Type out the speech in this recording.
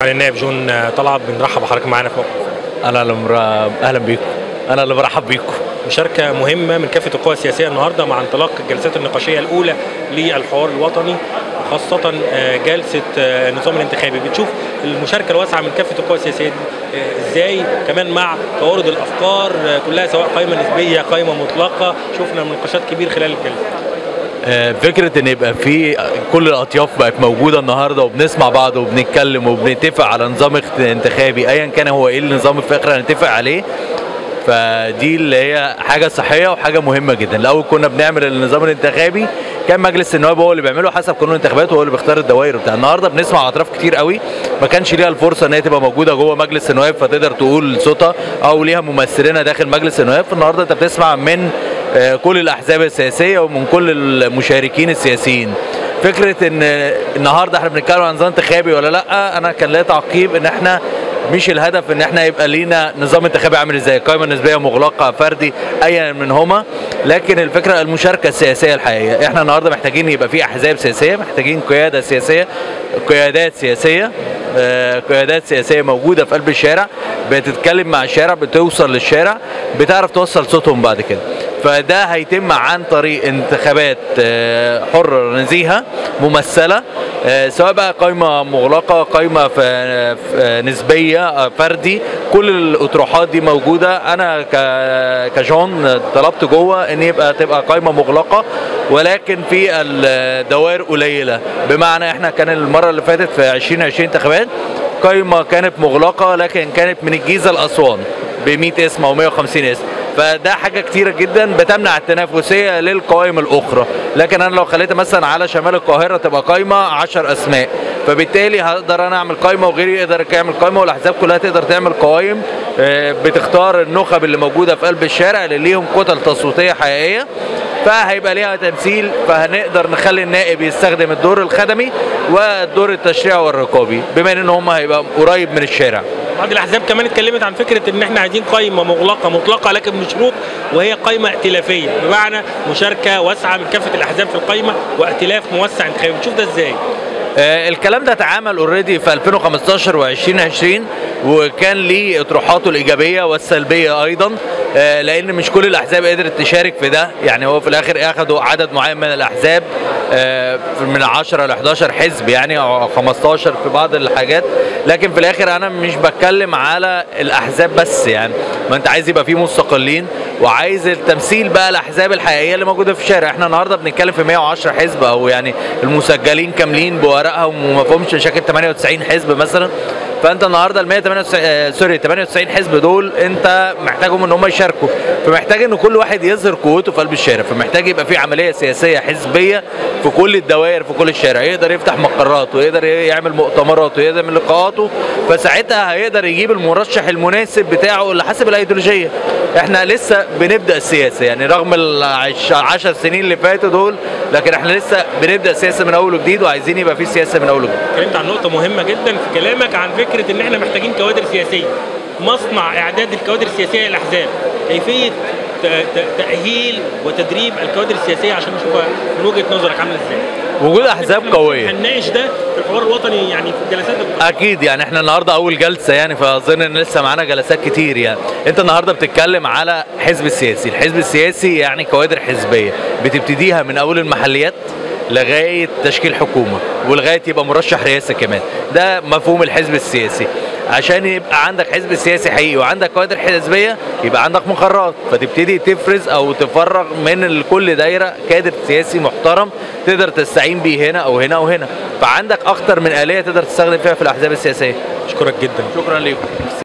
على النائب جون طلعت بنرحب بحضرتك معانا في موقف انا اللي مر... اهلا بيكم انا اللي برحب بيكم مشاركة مهمة من كافة القوى السياسية النهاردة مع انطلاق الجلسات النقاشية الأولى للحوار الوطني خاصة آه، جلسة آه، النظام الانتخابي بتشوف المشاركة الواسعة من كافة القوى السياسية دي آه، ازاي كمان مع توارد الأفكار آه، كلها سواء قائمة نسبية قائمة مطلقة شفنا مناقشات كبير خلال الجلسة آه، فكره ان يبقى في كل الاطياف بقت موجوده النهارده وبنسمع بعض وبنتكلم وبنتفق على نظام اخت- انتخابي ايا كان هو ايه النظام في الاخر هنتفق عليه فدي اللي هي حاجه صحيه وحاجه مهمه جدا الاول كنا بنعمل النظام الانتخابي كان مجلس النواب هو اللي بيعمله حسب قانون الانتخابات وهو اللي بيختار الدوائر بتاع النهارده بنسمع اطراف كتير قوي ما كانش ليها الفرصه ان هي تبقى موجوده جوه مجلس النواب فتقدر تقول صوتها او ليها ممثلينها داخل مجلس النواب فالنهارده انت بتسمع من آه، كل الاحزاب السياسيه ومن كل المشاركين السياسيين فكره ان النهارده احنا بنتكلم عن نظام انتخابي ولا لا انا كان ليا تعقيب ان احنا مش الهدف ان احنا يبقى لينا نظام انتخابي عامل ازاي قائمه نسبيه مغلقه فردي ايا منهما لكن الفكره المشاركه السياسيه الحقيقيه احنا النهارده محتاجين يبقى في احزاب سياسيه محتاجين قياده سياسيه قيادات سياسيه آه، قيادات سياسيه موجوده في قلب الشارع بتتكلم مع الشارع بتوصل للشارع بتعرف توصل صوتهم بعد كده فده هيتم عن طريق انتخابات آه، حرة نزيهة ممثلة آه، سواء بقى قائمة مغلقة قائمة ف- ف- نسبية آه، فردي كل الأطروحات دي موجودة أنا ك- كجون طلبت جوه إن يبقى تبقى قائمة مغلقة ولكن في الدوائر قليلة بمعنى إحنا كان المرة اللي فاتت في 2020 انتخابات قائمة كانت مغلقة لكن كانت من الجيزة لأسوان ب 100 اسم أو 150 اسم فده حاجه كتيره جدا بتمنع التنافسيه للقوائم الاخرى لكن انا لو خليتها مثلا على شمال القاهره تبقى قايمه 10 اسماء فبالتالي هقدر انا اعمل قايمه وغيري يقدر يعمل قايمه والاحزاب كلها تقدر تعمل قوائم آه، بتختار النخب اللي موجوده في قلب الشارع اللي ليهم كتل تصويتيه حقيقيه فهيبقى ليها تمثيل فهنقدر نخلي النائب يستخدم الدور الخدمي والدور التشريعي والرقابي بما ان هم هيبقى قريب من الشارع بعض الاحزاب كمان اتكلمت عن فكره ان احنا عايزين قائمه مغلقه مطلقه لكن بشروط وهي قائمه ائتلافيه بمعنى مشاركه واسعه من كافه الاحزاب في القائمه وائتلاف موسع انتخابي بتشوف ده ازاي؟ آه، الكلام ده اتعمل اوريدي في 2015 و2020 وكان ليه اطروحاته الايجابيه والسلبيه ايضا آه، لان مش كل الاحزاب قدرت تشارك في ده يعني هو في الاخر اخذوا عدد معين من الاحزاب آه، من 10 ل 11 حزب يعني او 15 في بعض الحاجات لكن في الاخر انا مش بتكلم على الاحزاب بس يعني ما انت عايز يبقى فيه مستقلين وعايز التمثيل بقى الاحزاب الحقيقيه اللي موجوده في الشارع احنا النهارده بنتكلم في 110 حزب او يعني المسجلين كاملين بورقهم وما فيهمش مشاكل 98 حزب مثلا فانت النهارده ال 198 آه، سوري 98 حزب دول انت محتاجهم ان هم يشاركوا فمحتاج ان كل واحد يظهر قوته في قلب الشارع فمحتاج يبقى في عمليه سياسيه حزبيه في كل الدوائر في كل الشارع يقدر يفتح مقرات ويقدر يعمل مؤتمرات ويقدر يعمل لقاءاته فساعتها هيقدر يجيب المرشح المناسب بتاعه اللي حسب الايديولوجيه احنا لسه بنبدا السياسه يعني رغم العشر سنين اللي فاتوا دول لكن احنا لسه بنبدا السياسه من اول وجديد وعايزين يبقى في سياسه من اول وجديد اتكلمت عن نقطه مهمه جدا في كلامك عن فكره ان احنا محتاجين كوادر سياسيه مصنع اعداد الكوادر السياسيه للاحزاب كيفيه ت- ت- تاهيل وتدريب الكوادر السياسيه عشان نشوفها من وجهه نظرك عامله ازاي وجود احزاب قويه هنناقش ده في الحوار الوطني يعني في الجلسات القادمة. اكيد يعني احنا النهارده اول جلسه يعني فاظن ان لسه معانا جلسات كتير يعني انت النهارده بتتكلم على حزب السياسي الحزب السياسي يعني كوادر حزبيه بتبتديها من اول المحليات لغايه تشكيل حكومه ولغايه يبقى مرشح رئاسه كمان ده مفهوم الحزب السياسي عشان يبقى عندك حزب سياسي حقيقي وعندك كوادر حزبيه يبقى عندك مقرات فتبتدي تفرز او تفرغ من كل دايره كادر سياسي محترم تقدر تستعين بيه هنا او هنا او هنا فعندك اكتر من اليه تقدر تستخدم فيها في الاحزاب السياسيه اشكرك جدا شكرا لكم